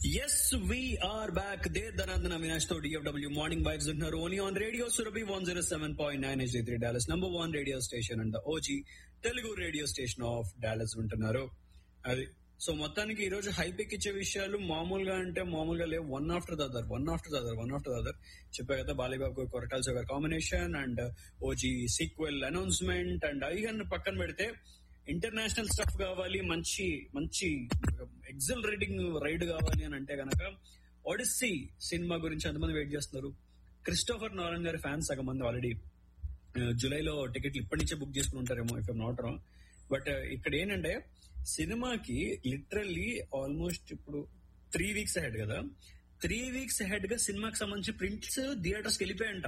Yes we're back the ధనందన అవినాష్ తో D F W morning vibes ఉంటున్నారు only on radio Surabhi one zero seven point nine ఎస్ three Dallas number one radio station and O G Telugu radio station of Dallas ఉంటున్నారు అది so మొత్తానికి ఈ రోజు హైపిక్ ఇచ్చే విషయాలు మామూలుగా అంటే మామూలుగా లేవు one after the other one after the other one after the other చెప్పా కదా బాలీబాబు కొరటాల్ గారి combination and O G sequel announcement and అవి పక్కన పెడితే ఇంటర్నేషనల్ స్టఫ్ కావాలి మంచి మంచి ఎగ్జల్ రైడింగ్ రైడ్ కావాలి అని అంటే గనక ఒడిస్సీ సినిమా గురించి ఎంతమంది వెయిట్ చేస్తున్నారు క్రిస్టోఫర్ నారన్ గారి ఫ్యాన్స్ సగం మంది ఆల్రెడీ జూలైలో టికెట్లు ఇప్పటి నుంచే బుక్ చేసుకుని ఉంటారేమో ఇఫ్ నాట్ రాంగ్ బట్ ఇక్కడ ఏంటంటే సినిమాకి లిటరల్లీ ఆల్మోస్ట్ ఇప్పుడు త్రీ వీక్స్ హెడ్ కదా త్రీ వీక్స్ హెడ్ గా సినిమాకి సంబంధించి ప్రింట్స్ థియేటర్స్ వెళ్ళిపోయాంట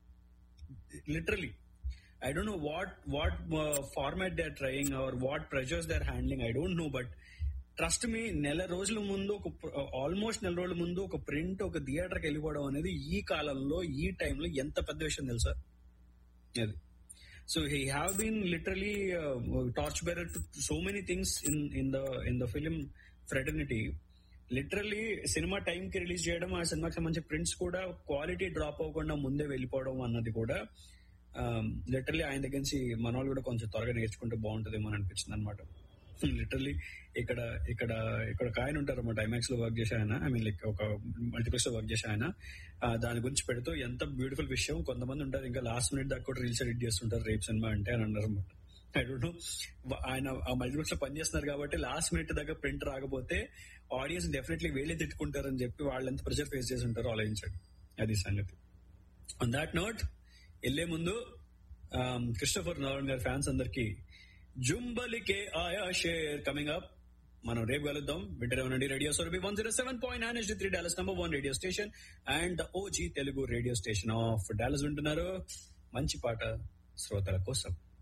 literally I don't know what what uh, format they're trying or what pressures they're handling. I don't know, but trust me నెల రోజుల ముందు ఒక ఆల్మోస్ట్ నెల రోజుల ముందు ఒక ప్రింట్ ఒక థియేటర్కి వెళ్ళిపోవడం అనేది ఈ కాలంలో ఈ టైంలో ఎంత పెద్ద విషయం తెలుసా అది so he have been literally torch bearer to so many things in in the in the film fraternity literally cinema time కి రిలీజ్ చేయడం ఆ సినిమాకి సంబంధించి ప్రింట్స్ కూడా క్వాలిటీ డ్రాప్ అవ్వకుండా ముందే వెళ్ళిపోవడం అన్నది కూడా లిటరలీ ఆయన దగ్గర నుంచి మన వాళ్ళు కూడా కొంచెం త్వరగా నేర్చుకుంటే బాగుంటుందేమో అని అనిపించింది అనమాట లిటరలీ ఇక్కడ ఇక్కడ ఇక్కడ ఒక ఆయన ఉంటారు అనమాట ఐమాక్స్ లో వర్క్ చేసే ఆయన ఐ మీన్ లైక్ ఒక మల్టీప్లెక్స్ లో వర్క్ చేసే ఆయన దాని గురించి పెడుతూ ఎంత బ్యూటిఫుల్ విషయం కొంతమంది ఉంటారు ఇంకా లాస్ట్ మినిట్ దాకా కూడా రీల్స్ ఎడిట్ చేస్తుంటారు రేప్ సినిమా అంటే అని అన్నారు అనమాట ఐ డోంట్ నో ఆయన ఆ మల్టీప్లెక్స్ లో పనిచేస్తున్నారు కాబట్టి లాస్ట్ మినిట్ దగ్గర ప్రింట్ రాకపోతే ఆడియన్స్ డెఫినెట్లీ వేలే తిట్టుకుంటారని చెప్పి వాళ్ళు ఎంత ప్రెషర్ ఫేస్ చేసి ఉంటారో ఆలోచించండి అది సంగతి ఆన్ దాట్ నోట్ వెళ్లే ముందు క్రిస్టఫర్ నారాయణ గారి ఫ్యాన్స్ అందరికి జుంబలికే ఆయా షేర్ కమింగ్ అప్ మనం రేపు కలుద్దాం వింటనే radio Surabhi one zero seven point nine three Dallas number one radio station and O G Telugu radio station of Dallas వింటున్నారు మంచి పాట శ్రోతల కోసం